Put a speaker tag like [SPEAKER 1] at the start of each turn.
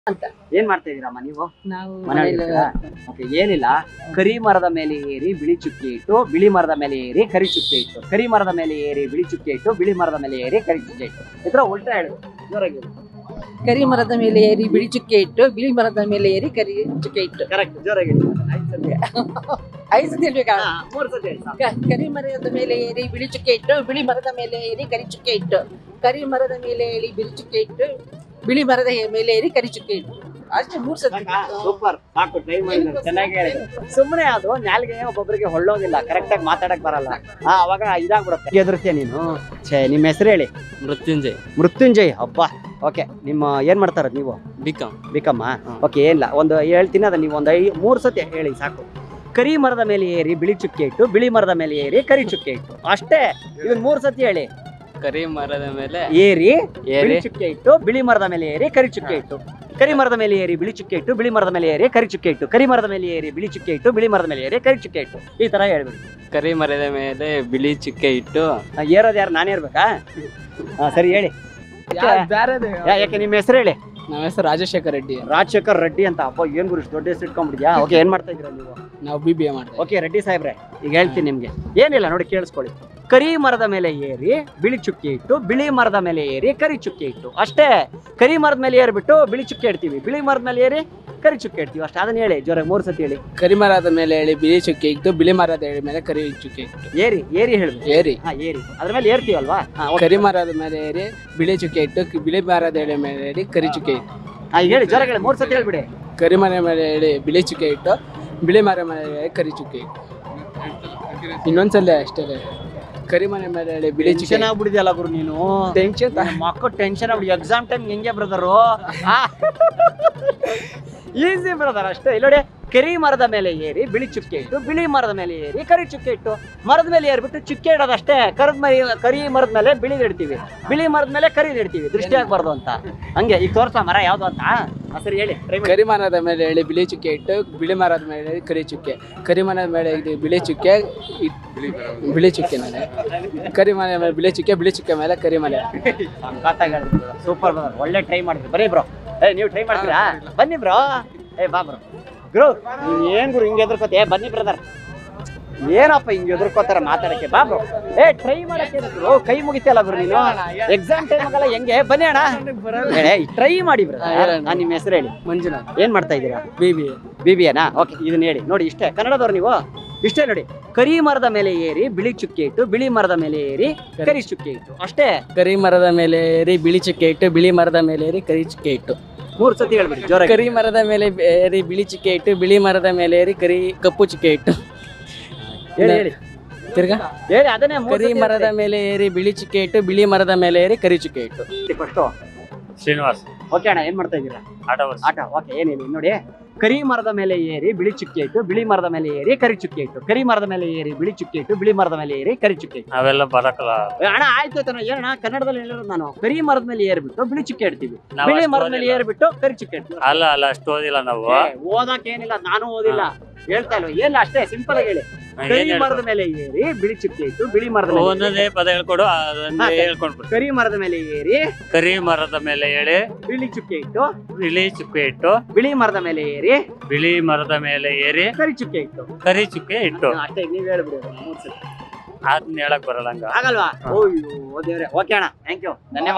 [SPEAKER 1] ಅಂತ
[SPEAKER 2] ಏನ್ ಮಾಡ್ತಾ ಇದೀರಮ್ಮ ನೀವು
[SPEAKER 1] ನಾವು
[SPEAKER 2] ಮನೆಯಲ್ಲಿ ಓಕೆ ಏನಿಲ್ಲ ಕರಿ ಮರದ ಮೇಲೆ ಏರಿ ಬಿಳಿ ಚುಕ್ಕೆ ಇಟ್ಟು ಬಿಳಿ ಮರದ ಮೇಲೆ ಏರಿ ಕರಿ ಚುಕ್ಕೆ ಇಟ್ಟು ಕರಿ ಮರದ ಮೇಲೆ ಏರಿ ಬಿಳಿ ಚುಕ್ಕೆ ಇಟ್ಟು ಬಿಳಿ ಮರದ ಮೇಲೆ ಏರಿ ಕರಿ ಚುಕ್ಕೆ ಇಟ್ಟು ಇದ್ರ ಉಲ್ಟಾ ಹೇಳು ಜೋರಾಗಿ
[SPEAKER 1] ಕರಿ ಮರದ ಮೇಲೆ ಏರಿ ಬಿಳಿ ಚುಕ್ಕೆ ಇಟ್ಟು ಬಿಳಿ ಮರದ ಮೇಲೆ ಏರಿ ಕರಿ ಚುಕ್ಕೆ ಇಟ್ಟು
[SPEAKER 2] ಕರೆಕ್ಟ್ ಜೋರಾಗಿ ಹೇಳು. ಐದ್ ಸತಿ.
[SPEAKER 1] ಐದು ಸತಿ ಹೇಳ್ಬೇಕಾ
[SPEAKER 2] ಹಾ, ಮೂರ್ ಸತಿ ಹೇಳು ಸಾಕು.
[SPEAKER 1] ಕ- ಕರಿ ಮರದ ಮೇಲೆ ಏರಿ ಬಿಳಿ ಚುಕ್ಕೆ ಇಟ್ಟು ಬಿಳಿ ಮರದ ಮೇಲೆ ಏರಿ ಕರಿ ಚುಕ್ಕೆ ಇಟ್ಟು ಕರಿ ಮರದ ಮೇಲೆ ಏರಿ ಬಿಳಿ ಚುಕ್ಕೆ ಇಟ್ಟು ಬಿಳಿ ಮರದ ಹೆ- ಮೇಲೆ ಏರಿ ಕರಿ ಚುಕ್ಕೆ ಇಟ್ಟು ಅಷ್ಟೇ ಮೂರ್ ಸತಿ
[SPEAKER 2] ಸಾಕಾ? ಸೂಪರ್ ಸಾಕು ಟ್ರೈ ಮಾಡಿದ್ರೆ ಚೆನ್ನಾಗಿ ಹೇಳಿ ಸುಮ್ಮನೆ ಅದು ನಾಲ್ಗೆ ಒಬ್ಬೊಬ್ಬರಿಗೆ ಹೊಳ್ಳೋದಿಲ್ಲ ಕರೆಕ್ಟ್ ಆಗಿ ಮಾತಾಡಕ್ ಬರಲ್ಲ ಹಾ ಅವಾಗ ಇದಾಗ್ಬಿಡುತ್ತೆ ಎದುರ್ತೀಯ ನೀನು ಛೇ ನಿಮ್ಮ ಹೆಸರು ಹೇಳಿ
[SPEAKER 3] ಮೃತ್ಯುಂಜಯ್
[SPEAKER 2] ಮೃತ್ಯುಂಜಯ್ ಹಬ್ಬ ಓಕೆ ನಿಮ್ಮ ಏನ್ ಮಾಡ್ತಾರ ನೀವು
[SPEAKER 3] ಬಿಕಾಂ
[SPEAKER 2] ಬಿಕಮ್ಮ ಓಕೆ ಏನಿಲ್ಲ ಒಂದು ಹೇಳ್ತೀನಿ ಅದ ನೀವು ಒಂದು ಐ ಮೂರು ಸತಿ ಹೇಳಿ ಸಾಕು ಕರಿ ಮರದ ಮೇಲೆ ಏರಿ ಬಿಳಿ ಚುಕ್ಕೆ ಇಟ್ಟು ಬಿಳಿ ಮರದ ಮೇಲೆ ಏರಿ ಕರಿ ಚುಕ್ಕೆ ಇಟ್ಟು ಅಷ್ಟೇ ಇದನ್ನ ಮೂರು ಸತಿ ಹೇಳಿ
[SPEAKER 3] ಕರಿ ಮರದ ಮೇಲೆ
[SPEAKER 2] ಏರಿ ಬಿಳಿ
[SPEAKER 3] ಏರಿ
[SPEAKER 2] ಚುಕ್ಕೆ ಇಟ್ಟು ಬಿಳಿ ಮರದ ಮೇಲೆ ಏರಿ ಕರಿ ಚುಕ್ಕೆ ಇಟ್ಟು ಕರಿ ಮರದ ಮೇಲೆ ಏರಿ ಬಿಳಿ ಚುಕ್ಕೆ ಇಟ್ಟು ಬಿಳಿ ಮರದ ಮೇಲೆ ಏರಿ ಕರಿ ಚುಕ್ಕೆ ಇಟ್ಟು ಕರಿ ಮರದ ಮೇಲೆ ಏರಿ ಬಿಳಿ ಚುಕ್ಕೆ ಇಟ್ಟು ಬಿಳಿ ಮರದ ಮೇಲೆ ಏರಿ ಕರಿ ಚುಕ್ಕೆ ಇಟ್ಟು ಈ ತರ ಹೇಳ್ಬಿಡಿ
[SPEAKER 3] ಕರಿ ಮರದ ಮೇಲೆ ಬಿಳಿ ಚುಕ್ಕೆ ಇಟ್ಟು
[SPEAKER 2] ಆ, ಏರೋದು ಯಾರು ನಾನೇ ಇರ್ಬೇಕಾ ಹಾ ಸರಿ ಹೇಳಿ ಯಾ- ಯಾಕೆ ನಿಮ್ಮ ಹೆಸರು ಹೇಳಿ
[SPEAKER 4] ನಮ್ಮ ಹೆಸರು ರಾಜಶೇಖರ್ ರೆಡ್ಡಿ
[SPEAKER 2] ರಾಜಶೇಖರ್ ರೆಡ್ಡಿ ಅಂತ ಅಪ್ಪ ಏನ್ ಗುರು ಇಷ್ಟು ದೊಡ್ಡ ಹೆಸರು ಇಟ್ಕೊಂಡ್ಬಿದ್ಯಾ ಓಕೆ ಏನ್ ಮಾಡ್ತಾ ಇದ್ದೀರಾ ನೀವು
[SPEAKER 4] ನಾವು ಬಿ ಬಿ ಎ ಮಾಡ್ತೇವೆ
[SPEAKER 2] ಓಕೆ ರೆಡ್ಡಿ ಸಾಹೇಬ್ರೆ ಈಗ ಹೇಳ್ತೀನಿ ನಿಮ್ಗೆ ಏನಿಲ್ಲ ನೋಡಿ ಕೇಳಿಸ್ಕೊಳ್ಳಿ ಕರಿ ಮರದ ಮೇಲೆ ಏರಿ ಬಿಳಿ ಚುಕ್ಕಿ ಇಟ್ಟು ಬಿಳಿ ಮರದ ಮೇಲೆ ಏರಿ ಕರಿ ಚುಕ್ಕಿ ಇಟ್ಟು ಅಷ್ಟೇ ಕರಿ ಮರದ ಮೇಲೆ ಏರ್ಬಿಟ್ಟು ಬಿಳಿ ಚುಕ್ಕೆ ಇಡ್ತೀವಿ ಬಿಳಿ ಮರದ ಮೇಲೆ ಏರಿ ಕರಿ ಚುಕ್ಕೆ ಇಡ್ತೀವಿ ಅಷ್ಟೇ ಅದನ್ನ ಹೇಳಿ ಜೋರ ಮೂರು ಸತಿ ಹೇಳಿ
[SPEAKER 4] ಕರಿ ಮರದ ಮೇಲೆ ಹೇಳಿ ಬಿಳಿ ಚುಕ್ಕೆ ಇಟ್ಟು ಬಿಳಿ ಮರದ ಎಳೆ ಮೇಲೆ ಕರಿ ಚುಕ್ಕೆ ಇಟ್ಟು
[SPEAKER 2] ಏರಿ ಏರಿ ಹೇಳ್ಬೇಕು
[SPEAKER 4] ಏರಿ
[SPEAKER 2] ಹಾ ಏರಿ ಅದ್ರ ಮೇಲೆ ಏರ್ತೀವಲ್ವಾ ಹಾ okay.
[SPEAKER 4] ಕರಿ ಮರದ ಮೇಲೆ ಏರಿ ಬಿಳಿ ಚುಕ್ಕೆ ಇಟ್ಟು ಕಿ- ಬಿಳಿ ಮರದ ಎಳೆ ಮೇಲೆ ಏರಿ ಕರಿ ಚುಕ್ಕೆ ಇಟ್ಟು
[SPEAKER 2] ಹಾ ಈಗ ಹೇಳಿ ಜೋರ ಹೇಳಿ ಮೂರು ಸತಿ ಹೇಳ್ಬಿಡಿ
[SPEAKER 4] ಕರಿ ಮರ ಮೇಲೆ ಹೇಳಿ ಬಿಳಿ ಚುಕ್ಕೆ ಇಟ್ಟು ಬಿಳಿ ಮರ ಮೇಲೆ ಹೇಳಿ ಕರಿ ಚುಕ್ಕೆ ಇಟ್ಟು ಇನ್ನೊಂದ್ಸಲ ಅಷ್ಟೇ ಕರಿ ಮನೆ ಮೇಲೆ ಹೇಳಿ ಬಿಳಿ ಚುಕ್ಕೆ
[SPEAKER 2] ಟೆನ್ಷನ್ ಆಗ್ಬಿಡಿದ್ಯಲ್ಲ ಗುರು ನೀನು
[SPEAKER 4] ಟೆನ್ಷನ್
[SPEAKER 2] ಮಕ್ಕಳು ಟೆನ್ಷನ್ ಆಗ್ಬಿಡಿ ಎಕ್ಸಾಮ್ ಟೈಮ್ ಹೆಂಗೆ ಬ್ರದರು ಈಸಿ ಬ್ರದರ್ ಅಷ್ಟೇ ಇಲ್ಲಿ ನೋಡಿ ಕರಿ ಮರದ ಮೇಲೆ ಏರಿ ಬಿಳಿ ಚುಕ್ಕೆ ಇಟ್ಟು ಬಿಳಿ ಮರದ ಮೇಲೆ ಏರಿ ಕರಿ ಚುಕ್ಕೆ ಇಟ್ಟು ಮರದ ಮೇಲೆ ಏರ್ಬಿಟ್ಟು ಚುಕ್ಕೆ ಇಡೋದು ಅಷ್ಟೇ ಕರದ ಮೇಲೆ ಕರಿ ಮರದ ಮೇಲೆ ಬಿಳಿದ್ ಇಡ್ತೀವಿ ಬಿಳಿ ಮರದ ಮೇಲೆ ಕರಿದ್ ಇಡ್ತೀವಿ ದೃಷ್ಟಿ ಆಗ್ಬಾರ್ದು ಅಂತ ಹಂಗೆ ಈಗ ತೋರ್ಸ ಮರ ಯಾವ್ದು ಅಂತ ಹಾ, ಸರಿ ಹೇಳಿ try ಮಾಡಿ.
[SPEAKER 4] ಕರಿ ಮರದ ಮೇಲೆ ಹೇಳಿ ಬಿಳಿ ಚುಕ್ಕೆ ಇಟ್ಟು ಬಿಳಿ ಮರದ ಮೇಲೆ ಹೇಳಿ ಕರಿ ಚುಕ್ಕೆ ಕರಿ ಮರದ ಮೇಲೆ ಇದು ಬಿಳಿ ಚುಕ್ಕೆ ಇಟ್- ಬಿಳಿ ಚುಕ್ಕೆ ಮೇಲೆ ಕರಿ ಮನೆ ಮೇಲೆ ಬಿಳಿ ಚುಕ್ಕೆ ಬಿಳಿ ಚುಕ್ಕೆ ಮೇಲೆ ಕರಿ ಮನೆ
[SPEAKER 2] ಸೂಪರ್ ಬ್ರದರ್ ಒಳ್ಳೆ ಟ್ರೈ ಮಾಡಿದ್ರಿ ಬರೀ ಬ್ರೋ ಏ ನೀವು ಟ್ರೈ ಮಾಡ್ತೀರಾ ಬನ್ನಿ ಬ್ರೋ ಏ ಬಾ ಬ್ರೋ ಗುರು ನೀವ್ ಏನ್ ಗುರು ಹಿಂಗೆ ಎದುರ್ಕೋತಿ ಏ ಬನ್ನಿ ಬ್ರದರ್ ಏನಪ್ಪ ಹಿಂಗೆ ಎದುರ್ಕೋತಾರ ಮಾತಾಡಕ್ಕೆ ಬಾ ಬ್ರೋ ಏ ಟ್ರೈ ಮಾಡಕ್ಕೆ ಗುರು ಕೈ ಮುಗಿತಿಯಲ್ಲ ಗುರು ನೀನು ಎಕ್ಸಾಮ್ ಟೈಮ್ ಆಗಲ್ಲ ಹೆಂಗೆ ಬನ್ನಿ ಅಣ್ಣ ಟ್ರೈ ಮಾಡಿ ಬ್ರೋ ನಾನು ನಿಮ್ಮ ಹೆಸರು ಹೇಳಿ
[SPEAKER 4] ಮಂಜುನಾಥ್
[SPEAKER 2] ಏನ್ ಮಾಡ್ತಾ ಇದ್ದೀರಾ
[SPEAKER 4] ಬಿ ಬಿ
[SPEAKER 2] ಬಿ ಬಿ ಏನಾ ಓಕೆ ಇದನ್ನ ಹೇಳಿ ನೋಡಿ ಇಷ್ಟೇ ಕನ್ನಡದವ್ರು ನೀವು ಇಷ್ಟೇ ನೋಡಿ ಕರಿ ಮರದ ಮೇಲೆ ಏರಿ ಬಿಳಿ ಚುಕ್ಕೆ ಇಟ್ಟು ಬಿಳಿ ಮರದ ಮೇಲೆ ಏರಿ ಕರಿ ಚುಕ್ಕೆ ಇಟ್ಟು ಅಷ್ಟೇ
[SPEAKER 4] ಕರಿ ಮರದ ಮೇಲೆ ಏರಿ ಬಿಳಿ ಚುಕ್ಕೆ ಇಟ್ಟು ಬಿಳಿ ಮರದ ಮೇಲೆ ಏರಿ ಕರಿ ಚುಕ್ಕೆ ಇಟ್ಟು
[SPEAKER 2] ಮೂರ್ ಸತಿ ಹೇಳ್ಬಿಡಿ ಜೋರಾಗಿ
[SPEAKER 4] ಕರಿ ಮರದ ಮೇಲೆ ಏರಿ ಬಿಳಿ ಚುಕ್ಕೆ ಇಟ್ಟು ಬಿಳಿ ಮರದ ಮೇಲೆ ಏರಿ ಕರಿ ಕಪ್ಪು ಚುಕ್ಕೆ ಇಟ್ಟು
[SPEAKER 2] ಹೇಳಿ ಹೇಳಿ
[SPEAKER 4] ತಿರ್ಗಾ
[SPEAKER 2] ಹೇಳಿ ಅದನ್ನೇ ಮೂರ್
[SPEAKER 4] ಕರಿ
[SPEAKER 2] ಸತಿ
[SPEAKER 4] ಮರದ ಮೇಲೆ ಏರಿ ಬಿಳಿ ಚುಕ್ಕೆ ಇಟ್ಟು ಬಿಳಿ ಮರದ ಮೇಲೆ ಏರಿ ಕರಿ ಚುಕ್ಕೆ ಇಟ್ಟು
[SPEAKER 2] ಹೇಳ್ಬಿಡಿ ಫಸ್ಟು
[SPEAKER 5] ಶ್ರೀನಿವಾಸ್
[SPEAKER 2] ಓಕೆ ಅಣ್ಣ ಏನ್ ಮಾಡ್ತಾ ಇದ್ದೀರಾ
[SPEAKER 5] ಆಟ ವರ್ಷ
[SPEAKER 2] ಆಟ ಓಕೆ ಏನಿಲ್ಲ ನೋಡಿ ಕರಿ ಮರದ ಮೇಲೆ ಏರಿ ಬಿಳಿ ಚುಕ್ಕೆ ಇಟ್ಟು ಬಿಳಿ ಮರದ ಮೇಲೆ ಏರಿ ಕರಿ ಚುಕ್ಕೆ ಇಟ್ಟು ಕರಿ ಮರದ ಮೇಲೆ ಏರಿ ಬಿಳಿ ಚುಕ್ಕೆ ಇಟ್ಟು ಬಿಳಿ ಮರದ ಮೇಲೆ ಏರಿ ಕರಿ ಚುಕ್ಕೆ ಇಟ್ಟು
[SPEAKER 5] ನಾವೆಲ್ಲ ಬರಕಲ್ಲ
[SPEAKER 2] ಏ, ಅಣ್ಣ ಆಯ್ತು ಆಯ್ತು ಅಣ್ಣ ಏನಣ್ಣ ಕನ್ನಡದಲ್ಲಿ ಹೇಳಿರೋದು ನಾನು ಕರಿ ಮರದ ಮೇಲೆ ಏರ್ಬಿಟ್ಟು ಬಿಳಿ ಚುಕ್ಕೆ ಇಡ್ತೀವಿ
[SPEAKER 5] ನಾವು
[SPEAKER 2] ಬಿಳಿ
[SPEAKER 5] ಅಷ್ಟು
[SPEAKER 2] ಮರದ ಮೇಲೆ
[SPEAKER 5] ಓದಿಲ್ಲ.
[SPEAKER 2] ಏರ್ಬಿಟ್ಟು ಕರಿ ಚುಕ್ಕೆ ಇಡ್ತೀವಿ
[SPEAKER 5] ಅಲ್ಲ ಅಲ್ಲ ಅಷ್ಟು ಓದಿಲ್ಲ ನಾವು
[SPEAKER 2] ಏ, ಓದಕ್ ಏನಿಲ್ಲ ನಾನು ಓದಿಲ್ಲ ಹೇಳ್ತಾ ಇಲ್ವ ಏನಿಲ್ಲ ಅಷ್ಟೇ ಸಿಂಪಲ್ ಆಗಿ ಹೇಳಿ ಕರಿ
[SPEAKER 5] ಏನ್
[SPEAKER 2] ಮರದ ಮೇಲೆ ಏರಿ ಬಿಳಿ ಚುಕ್ಕೆ ಇಟ್ಟು ಬಿಳಿ ಮರದ ಮೇಲೆ ಏರಿ.
[SPEAKER 5] ಒಂದೊಂದೇ ಪದ ಹೇಳ್ಕೊಡು ಅದೊಂದೇ
[SPEAKER 2] ಹಾ, ಸರಿ.
[SPEAKER 5] ಹೇಳ್ಕೊಂಡ್ಬಿಡು
[SPEAKER 2] ಕರಿ ಮರದ ಮೇಲೆ ಏರಿ
[SPEAKER 5] ಕರಿ ಮರದ ಮೇಲೆ ಹೇಳಿ
[SPEAKER 2] ಬಿಳಿ ಚುಕ್ಕೆ ಇಟ್ಟು
[SPEAKER 5] ಬಿಳಿ ಚುಕ್ಕೆ ಇಟ್ಟು
[SPEAKER 2] ಬಿಳಿ ಮರದ ಮೇಲೆ ಏರಿ
[SPEAKER 5] ಬಿಳಿ ಮರದ ಮೇಲೆ ಏರಿ
[SPEAKER 2] ಕರಿ ಚುಕ್ಕೆ ಇಟ್ಟು
[SPEAKER 5] ಕರಿ ಚುಕ್ಕೆ ಇಟ್ಟು
[SPEAKER 2] ಅಷ್ಟೇ ನೀವ್ ಹೇಳ್ಬಿಡಿ ಅದನ್ನ ಮೂರ್ ಸತಿ.
[SPEAKER 5] ಅದನ್ನ ಹೇಳಕ್ ಬರಲ್ಲ ಹಂಗ
[SPEAKER 2] ಆಗಲ್ವಾ ಓಯ್ಯೋ ದೇವ್ರೆ ಓಕೆ ಅಣ್ಣ ಥ್ಯಾಂಕ್ ಯು ಧನ್ಯವಾದ